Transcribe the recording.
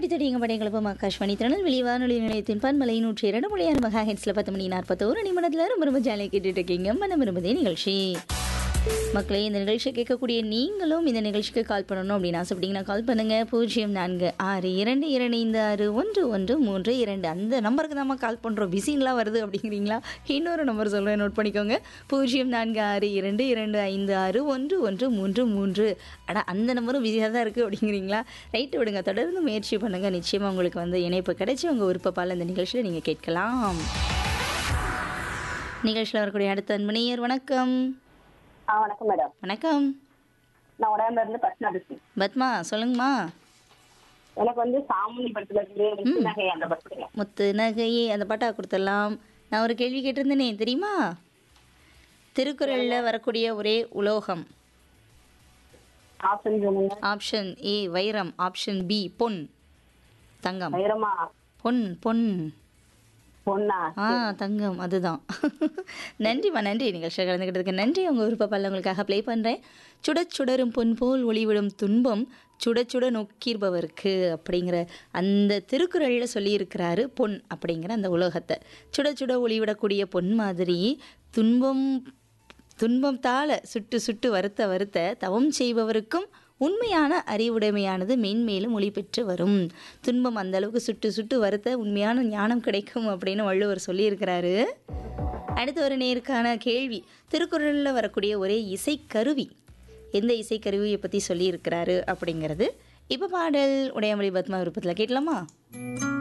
அடித்தடிங்க படைகளும் ஆகாஷ்வாணி திருநெல்வேலி வானொலி நிலையத்தின் பன்மலை நூற்றி இரண்டு மொழி ஆறு மகா ஹெட்ஸில் பத்து மணி நாற்பத்தோரு நிமிடத்தில் ரொம்ப ரொம்ப ஜாலியாக கேட்டுட்டு இருக்கீங்க மனம் விரும்புதே நிகழ்ச்சி மக்களே இந்த நிகழ்ச்சியை கேட்கக்கூடிய நீங்களும் இந்த நிகழ்ச்சிக்கு கால் பண்ணணும் அப்படின்னு ஆசைப்பட்டீங்கன்னா கால் பண்ணுங்க பூஜ்ஜியம் நான்கு ஆறு இரண்டு இரண்டு ஐந்து ஆறு ஒன்று ஒன்று மூன்று இரண்டு அந்த நம்பருக்கு தான் கால் பண்ணுறோம் பிஸின்லாம் வருது அப்படிங்கிறீங்களா இன்னொரு நம்பர் சொல்கிறேன் நோட் பண்ணிக்கோங்க பூஜ்ஜியம் நான்கு ஆறு இரண்டு இரண்டு ஐந்து ஆறு ஒன்று ஒன்று மூன்று மூன்று அடா அந்த நம்பரும் பிஸியாக தான் இருக்குது அப்படிங்கிறீங்களா ரைட்டு விடுங்க தொடர்ந்து முயற்சி பண்ணுங்கள் நிச்சயமாக உங்களுக்கு வந்து இணைப்பு கிடைச்சி உங்கள் விருப்பப்பால் இந்த நிகழ்ச்சியில் நீங்கள் கேட்கலாம் நிகழ்ச்சியில் வரக்கூடிய அடுத்த அன்பனையர் வணக்கம் ஆ வணக்கம் மேடம் வணக்கம் நான் உடம்புல இருந்து பத்மா பேசுறேன் பத்மா சொல்லுங்கம்மா எனக்கு வந்து சாமுனி படத்துல இருந்து முத்து நகை அந்த படத்துல முத்து நகையே அந்த பாட்டா கொடுத்துடலாம் நான் ஒரு கேள்வி கேட்டிருந்தேனே தெரியுமா திருக்குறளில் வரக்கூடிய ஒரே உலோகம் ஆப்ஷன் சொல்லுங்க ஆப்ஷன் ஏ வைரம் ஆப்ஷன் பி பொன் தங்கம் வைரமா பொன் பொன் பொண்ணா ஆ தங்கம் அதுதான் நன்றிம்மா நன்றி நிகழ்ச்சியில் கலந்துக்கிட்டதுக்கு நன்றி உங்கள் விருப்பப்பல்ல உங்களுக்காக ப்ளே பண்ணுறேன் சுடச் சுடரும் பொன் போல் ஒளிவிடும் துன்பம் சுட சுட நோக்கியிருப்பவருக்கு அப்படிங்கிற அந்த திருக்குறளில் சொல்லியிருக்கிறாரு பொன் அப்படிங்கிற அந்த உலோகத்தை சுட சுட ஒளிவிடக்கூடிய பொன் மாதிரி துன்பம் துன்பத்தால் சுட்டு சுட்டு வருத்த வருத்த தவம் செய்பவருக்கும் உண்மையான அறிவுடைமையானது மென்மேலும் ஒளி பெற்று வரும் துன்பம் அந்த அளவுக்கு சுட்டு சுட்டு வருத்த உண்மையான ஞானம் கிடைக்கும் அப்படின்னு வள்ளுவர் சொல்லியிருக்கிறாரு அடுத்து ஒரு நேருக்கான கேள்வி திருக்குறளில் வரக்கூடிய ஒரே இசைக்கருவி எந்த இசைக்கருவியை பற்றி சொல்லியிருக்கிறாரு அப்படிங்கிறது இப்போ பாடல் உடையமொழி பத்மா விருப்பத்தில் கேட்கலாமா